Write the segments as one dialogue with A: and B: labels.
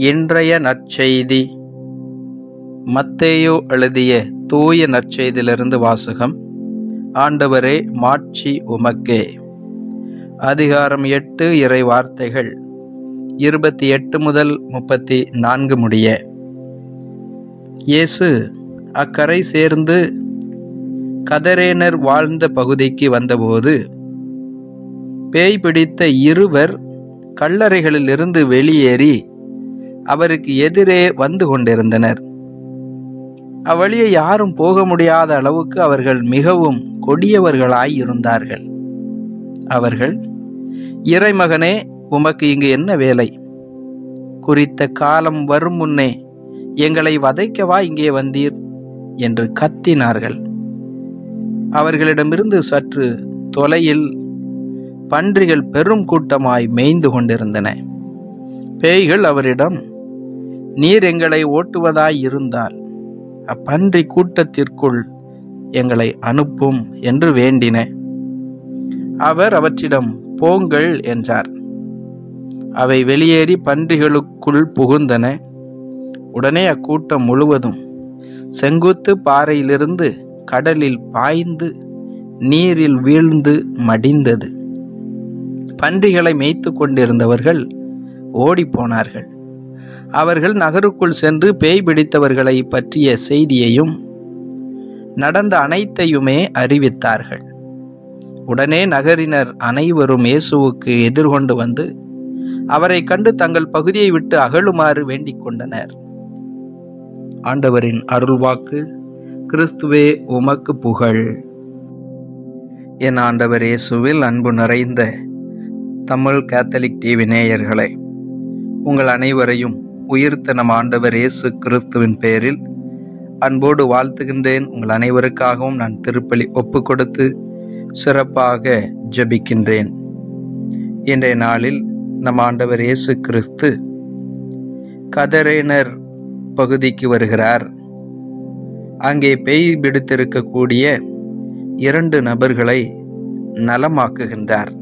A: இன்றைய நற்செய்தி மத்தேயு எழுதிய தூய நற்செய்தியிலிருந்து வாசகம் ஆண்டவரே மாட்சி உமக்கே அதிகாரம் எட்டு இறை வார்த்தைகள் இருபத்தி எட்டு முதல் முப்பத்தி நான்கு முடிய இயேசு அக்கரை சேர்ந்து கதரேனர் வாழ்ந்த பகுதிக்கு வந்தபோது பேய் பிடித்த இருவர் கல்லறைகளிலிருந்து வெளியேறி அவருக்கு எதிரே வந்து கொண்டிருந்தனர் அவ்வழியே யாரும் போக முடியாத அளவுக்கு அவர்கள் மிகவும் கொடியவர்களாய் இருந்தார்கள் அவர்கள் இறைமகனே உமக்கு இங்கு என்ன வேலை குறித்த காலம் வரும் முன்னே எங்களை வதைக்கவா இங்கே வந்தீர் என்று கத்தினார்கள் அவர்களிடமிருந்து சற்று தொலையில் பன்றிகள் பெரும் கூட்டமாய் மேய்ந்து கொண்டிருந்தன பேய்கள் அவரிடம் நீர் எங்களை ஓட்டுவதாய் இருந்தால் அப்பன்றி கூட்டத்திற்குள் எங்களை அனுப்பும் என்று வேண்டின அவர் அவற்றிடம் போங்கள் என்றார் அவை வெளியேறி பன்றிகளுக்குள் புகுந்தன உடனே அக்கூட்டம் முழுவதும் செங்குத்து பாறையிலிருந்து கடலில் பாய்ந்து நீரில் வீழ்ந்து மடிந்தது பன்றிகளை மேய்த்து கொண்டிருந்தவர்கள் ஓடிப்போனார்கள் அவர்கள் நகருக்குள் சென்று பேய் பிடித்தவர்களை பற்றிய செய்தியையும் நடந்த அனைத்தையுமே அறிவித்தார்கள் உடனே நகரினர் அனைவரும் இயேசுவுக்கு எதிர்கொண்டு வந்து அவரை கண்டு தங்கள் பகுதியை விட்டு அகழுமாறு வேண்டிக் கொண்டனர் ஆண்டவரின் அருள்வாக்கு கிறிஸ்துவே உமக்கு புகழ் என் ஆண்டவர் இயேசுவில் அன்பு நிறைந்த தமிழ் கேத்தலிக் டிவி நேயர்களே உங்கள் அனைவரையும் உயிர்த்த நம் ஆண்டவர் இயேசு கிறிஸ்துவின் பெயரில் அன்போடு வாழ்த்துகின்றேன் உங்கள் அனைவருக்காகவும் நான் திருப்பலி ஒப்பு கொடுத்து சிறப்பாக ஜெபிக்கின்றேன் இன்றைய நாளில் நம் ஆண்டவர் இயேசு கிறிஸ்து கதரேனர் பகுதிக்கு வருகிறார் அங்கே பேய் பிடித்திருக்கக்கூடிய இரண்டு நபர்களை நலமாக்குகின்றார்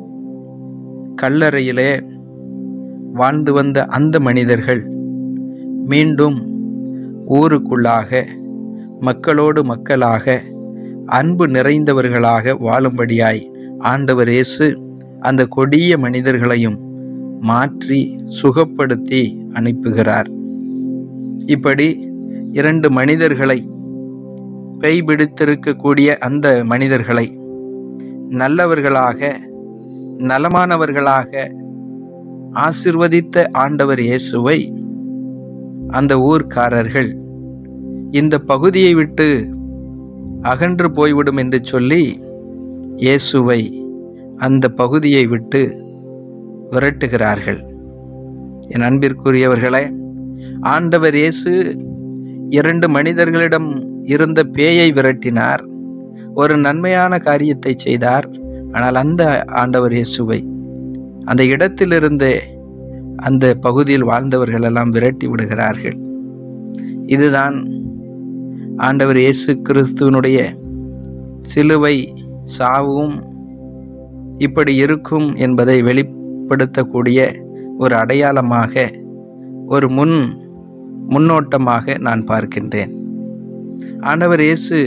A: கல்லறையிலே வாழ்ந்து வந்த அந்த மனிதர்கள் மீண்டும் ஊருக்குள்ளாக மக்களோடு மக்களாக அன்பு நிறைந்தவர்களாக வாழும்படியாய் ஆண்டவர் இயேசு அந்த கொடிய மனிதர்களையும் மாற்றி சுகப்படுத்தி அனுப்புகிறார் இப்படி இரண்டு மனிதர்களை பெய் பிடித்திருக்கக்கூடிய அந்த மனிதர்களை நல்லவர்களாக நலமானவர்களாக ஆசிர்வதித்த ஆண்டவர் இயேசுவை அந்த ஊர்க்காரர்கள் இந்த பகுதியை விட்டு அகன்று போய்விடும் என்று சொல்லி இயேசுவை அந்த பகுதியை விட்டு விரட்டுகிறார்கள் என் அன்பிற்குரியவர்களே ஆண்டவர் இயேசு இரண்டு மனிதர்களிடம் இருந்த பேயை விரட்டினார் ஒரு நன்மையான காரியத்தை செய்தார் ஆனால் அந்த ஆண்டவர் இயேசுவை அந்த இடத்திலிருந்து அந்த பகுதியில் வாழ்ந்தவர்கள் எல்லாம் விரட்டி விடுகிறார்கள் இதுதான் ஆண்டவர் இயேசு கிறிஸ்துவனுடைய சிலுவை சாவும் இப்படி இருக்கும் என்பதை வெளிப்படுத்தக்கூடிய ஒரு அடையாளமாக ஒரு முன் முன்னோட்டமாக நான் பார்க்கின்றேன் ஆண்டவர் இயேசு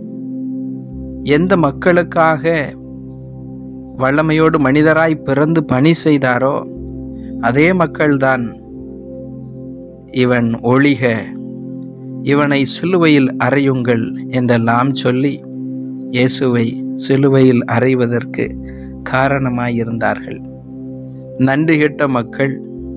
A: எந்த மக்களுக்காக வல்லமையோடு மனிதராய் பிறந்து பணி செய்தாரோ அதே மக்கள்தான் இவன் ஒளிக இவனை சிலுவையில் அறையுங்கள் என்றெல்லாம் சொல்லி இயேசுவை சிலுவையில் அறைவதற்கு காரணமாயிருந்தார்கள் நன்றி கெட்ட மக்கள்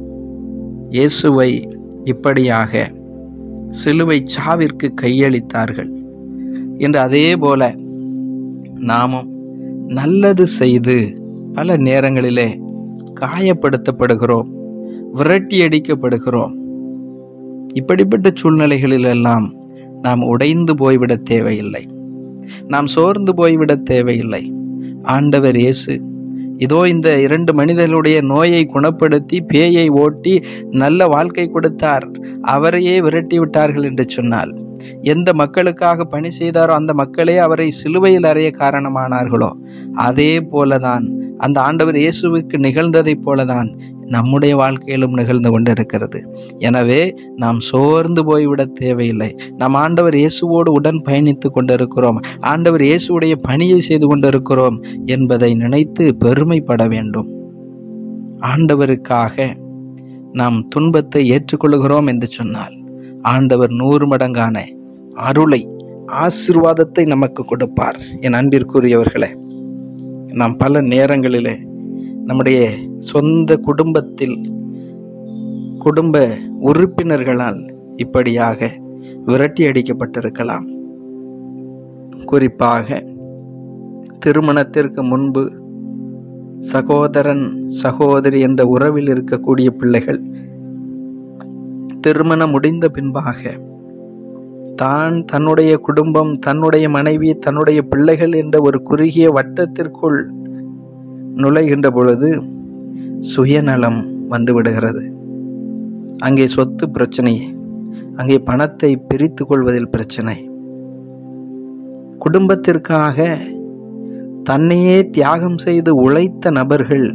A: இயேசுவை இப்படியாக சிலுவை சாவிற்கு கையளித்தார்கள் என்று அதே போல நாமும் நல்லது செய்து பல நேரங்களிலே காயப்படுத்தப்படுகிறோம் விரட்டி அடிக்கப்படுகிறோம் இப்படிப்பட்ட சூழ்நிலைகளிலெல்லாம் நாம் உடைந்து போய்விட தேவையில்லை நாம் சோர்ந்து போய்விட தேவையில்லை ஆண்டவர் இயேசு இதோ இந்த இரண்டு மனிதர்களுடைய நோயை குணப்படுத்தி பேயை ஓட்டி நல்ல வாழ்க்கை கொடுத்தார் அவரையே விரட்டி விட்டார்கள் என்று சொன்னால் எந்த மக்களுக்காக பணி செய்தாரோ அந்த மக்களே அவரை சிலுவையில் அறைய காரணமானார்களோ அதே போலதான் அந்த ஆண்டவர் இயேசுவுக்கு நிகழ்ந்ததைப் போலதான் நம்முடைய வாழ்க்கையிலும் நிகழ்ந்து கொண்டிருக்கிறது எனவே நாம் சோர்ந்து போய்விட தேவையில்லை நாம் ஆண்டவர் இயேசுவோடு உடன் பயணித்து கொண்டிருக்கிறோம் ஆண்டவர் இயேசுடைய பணியை செய்து கொண்டிருக்கிறோம் என்பதை நினைத்து பெருமைப்பட வேண்டும் ஆண்டவருக்காக நாம் துன்பத்தை ஏற்றுக்கொள்கிறோம் என்று சொன்னால் ஆண்டவர் நூறு மடங்கான அருளை ஆசிர்வாதத்தை நமக்கு கொடுப்பார் என் அன்பிற்குரியவர்களே நாம் பல நேரங்களிலே நம்முடைய சொந்த குடும்பத்தில் குடும்ப உறுப்பினர்களால் இப்படியாக விரட்டி அடிக்கப்பட்டிருக்கலாம் குறிப்பாக திருமணத்திற்கு முன்பு சகோதரன் சகோதரி என்ற உறவில் இருக்கக்கூடிய பிள்ளைகள் திருமணம் முடிந்த பின்பாக தான் தன்னுடைய குடும்பம் தன்னுடைய மனைவி தன்னுடைய பிள்ளைகள் என்ற ஒரு குறுகிய வட்டத்திற்குள் நுழைகின்ற பொழுது சுயநலம் வந்துவிடுகிறது அங்கே சொத்து பிரச்சனை அங்கே பணத்தை பிரித்து கொள்வதில் பிரச்சனை குடும்பத்திற்காக தன்னையே தியாகம் செய்து உழைத்த நபர்கள்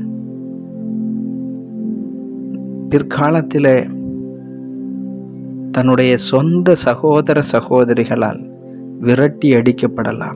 A: பிற்காலத்தில் தன்னுடைய சொந்த சகோதர சகோதரிகளால் விரட்டி அடிக்கப்படலாம்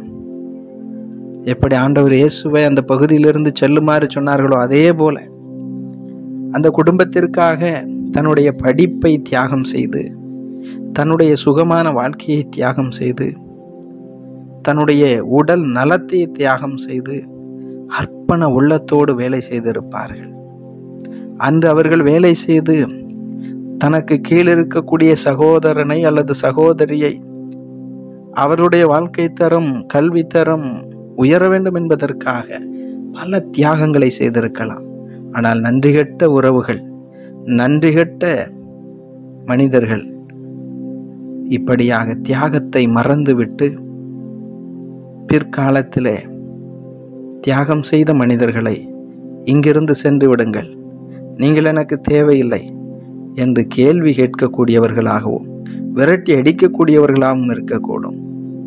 A: எப்படி ஆண்டவர் இயேசுவை அந்த பகுதியிலிருந்து செல்லுமாறு சொன்னார்களோ அதே போல அந்த குடும்பத்திற்காக தன்னுடைய படிப்பை தியாகம் செய்து தன்னுடைய சுகமான வாழ்க்கையை தியாகம் செய்து தன்னுடைய உடல் நலத்தை தியாகம் செய்து அர்ப்பண உள்ளத்தோடு வேலை செய்திருப்பார்கள் அன்று அவர்கள் வேலை செய்து தனக்கு கீழ் இருக்கக்கூடிய சகோதரனை அல்லது சகோதரியை அவருடைய வாழ்க்கை தரம் கல்வி தரம் உயர வேண்டும் என்பதற்காக பல தியாகங்களை செய்திருக்கலாம் ஆனால் நன்றிகட்ட உறவுகள் நன்றிகட்ட மனிதர்கள் இப்படியாக தியாகத்தை மறந்துவிட்டு பிற்காலத்திலே தியாகம் செய்த மனிதர்களை இங்கிருந்து சென்று விடுங்கள் நீங்கள் எனக்கு தேவையில்லை என்று கேள்வி கேட்கக்கூடியவர்களாகவும் விரட்டி அடிக்கக்கூடியவர்களாகவும் இருக்கக்கூடும்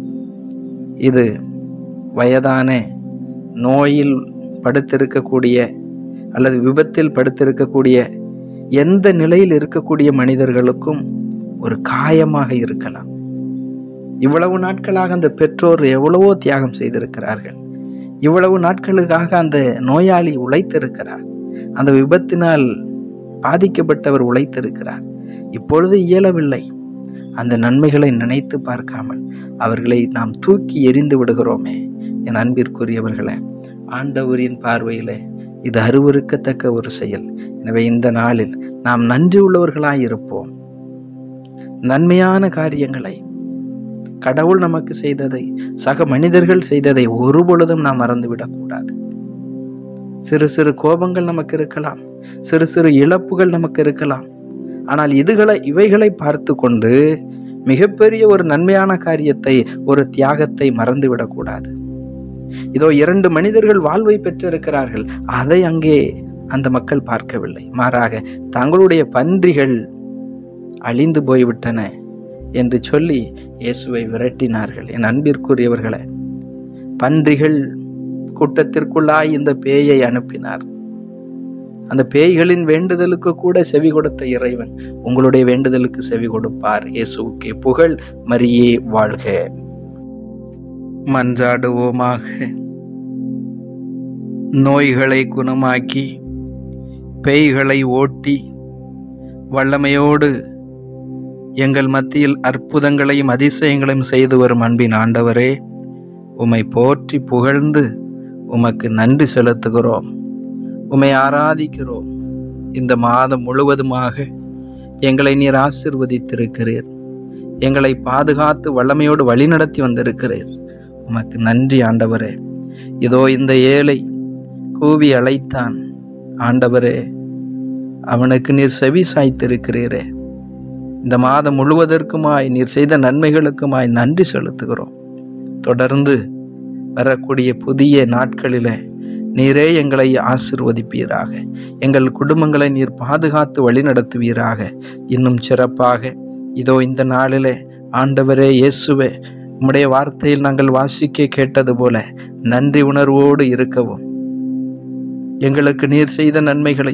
A: இது வயதான நோயில் படுத்திருக்கக்கூடிய அல்லது விபத்தில் படுத்திருக்கக்கூடிய எந்த நிலையில் இருக்கக்கூடிய மனிதர்களுக்கும் ஒரு காயமாக இருக்கலாம் இவ்வளவு நாட்களாக அந்த பெற்றோர் எவ்வளவோ தியாகம் செய்திருக்கிறார்கள் இவ்வளவு நாட்களுக்காக அந்த நோயாளி உழைத்திருக்கிறார் அந்த விபத்தினால் பாதிக்கப்பட்டவர் உழைத்திருக்கிறார் இப்பொழுது இயலவில்லை அந்த நன்மைகளை நினைத்து பார்க்காமல் அவர்களை நாம் தூக்கி எறிந்து விடுகிறோமே என் அன்பிற்குரியவர்களே ஆண்டவரின் பார்வையிலே இது அருவருக்கத்தக்க ஒரு செயல் எனவே இந்த நாளில் நாம் நன்றி உள்ளவர்களாய் இருப்போம் நன்மையான காரியங்களை கடவுள் நமக்கு செய்ததை சக மனிதர்கள் செய்ததை ஒரு பொழுதும் நாம் மறந்துவிடக்கூடாது சிறு சிறு கோபங்கள் நமக்கு இருக்கலாம் சிறு சிறு இழப்புகள் நமக்கு இருக்கலாம் ஆனால் இதுகளை இவைகளை பார்த்து கொண்டு மிகப்பெரிய ஒரு நன்மையான காரியத்தை ஒரு தியாகத்தை மறந்துவிடக்கூடாது இதோ இரண்டு மனிதர்கள் வாழ்வை பெற்றிருக்கிறார்கள் அதை அங்கே அந்த மக்கள் பார்க்கவில்லை மாறாக தங்களுடைய பன்றிகள் அழிந்து போய்விட்டன என்று சொல்லி இயேசுவை விரட்டினார்கள் என் அன்பிற்குரியவர்களே பன்றிகள் கூட்டத்திற்குள்ளாய் இந்த பேயை அனுப்பினார் அந்த பேய்களின் வேண்டுதலுக்கு கூட செவி கொடுத்த இறைவன் உங்களுடைய வேண்டுதலுக்கு செவி கொடுப்பார் இயேசுவுக்கே புகழ் மரியே வாழ்க மன்றாடுவோமாக நோய்களை குணமாக்கி பேய்களை ஓட்டி வல்லமையோடு எங்கள் மத்தியில் அற்புதங்களையும் அதிசயங்களையும் செய்து வரும் அன்பின் ஆண்டவரே உம்மை போற்றி புகழ்ந்து உமக்கு நன்றி செலுத்துகிறோம் உம்மை ஆராதிக்கிறோம் இந்த மாதம் முழுவதுமாக எங்களை நீர் ஆசிர்வதித்திருக்கிறீர் எங்களை பாதுகாத்து வல்லமையோடு வழிநடத்தி வந்திருக்கிறீர் உமக்கு நன்றி ஆண்டவரே இதோ இந்த ஏழை கூவி அழைத்தான் ஆண்டவரே அவனுக்கு நீர் செவி சாய்த்திருக்கிறீரே இந்த மாதம் முழுவதற்குமாய் நீர் செய்த நன்மைகளுக்குமாய் நன்றி செலுத்துகிறோம் தொடர்ந்து வரக்கூடிய புதிய நாட்களிலே நீரே எங்களை ஆசிர்வதிப்பீராக எங்கள் குடும்பங்களை நீர் பாதுகாத்து வழிநடத்துவீராக இன்னும் சிறப்பாக இதோ இந்த நாளிலே ஆண்டவரே இயேசுவே உம்முடைய வார்த்தையில் நாங்கள் வாசிக்க கேட்டது போல நன்றி உணர்வோடு இருக்கவும் எங்களுக்கு நீர் செய்த நன்மைகளையும்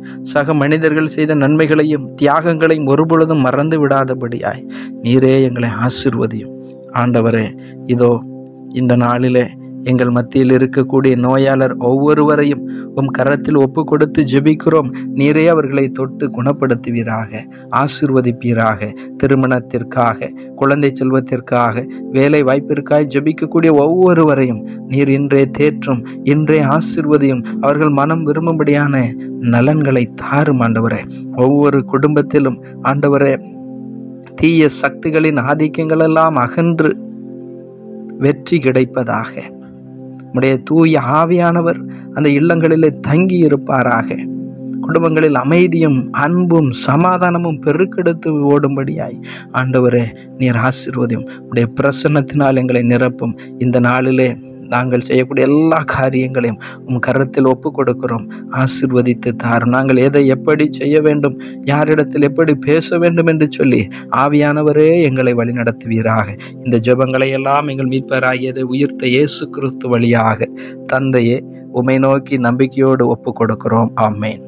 A: சக மனிதர்கள் செய்த நன்மைகளையும் தியாகங்களையும் ஒருபொழுதும் மறந்து விடாதபடியாய் நீரே எங்களை ஆசிர்வதியும் ஆண்டவரே இதோ இந்த நாளிலே எங்கள் மத்தியில் இருக்கக்கூடிய நோயாளர் ஒவ்வொருவரையும் உம் கரத்தில் ஒப்பு கொடுத்து ஜெபிக்கிறோம் நீரே அவர்களை தொட்டு குணப்படுத்துவீராக ஆசிர்வதிப்பீராக திருமணத்திற்காக குழந்தை செல்வத்திற்காக வேலை வாய்ப்பிற்காக ஜெபிக்கக்கூடிய ஒவ்வொருவரையும் நீர் இன்றே தேற்றும் இன்றே ஆசிர்வதியும் அவர்கள் மனம் விரும்பும்படியான நலன்களை தாரும் ஆண்டவரே ஒவ்வொரு குடும்பத்திலும் ஆண்டவரே தீய சக்திகளின் ஆதிக்கங்கள் எல்லாம் அகன்று வெற்றி கிடைப்பதாக உடைய தூய ஆவியானவர் அந்த இல்லங்களிலே தங்கி இருப்பாராக குடும்பங்களில் அமைதியும் அன்பும் சமாதானமும் பெருக்கெடுத்து ஓடும்படியாய் ஆண்டவரே நீர் ஆசீர்வதியும் உடைய பிரசன்னத்தினால் எங்களை நிரப்பும் இந்த நாளிலே நாங்கள் செய்யக்கூடிய எல்லா காரியங்களையும் உம் கரத்தில் ஒப்பு கொடுக்கிறோம் ஆசிர்வதித்து தாரும் நாங்கள் எதை எப்படி செய்ய வேண்டும் யாரிடத்தில் எப்படி பேச வேண்டும் என்று சொல்லி ஆவியானவரே எங்களை வழிநடத்துவீராக இந்த ஜெபங்களை எல்லாம் எங்கள் மீட்பராகியதை உயிர்த்த இயேசு கிறிஸ்து வழியாக தந்தையே உமை நோக்கி நம்பிக்கையோடு ஒப்பு கொடுக்கிறோம் ஆமேன்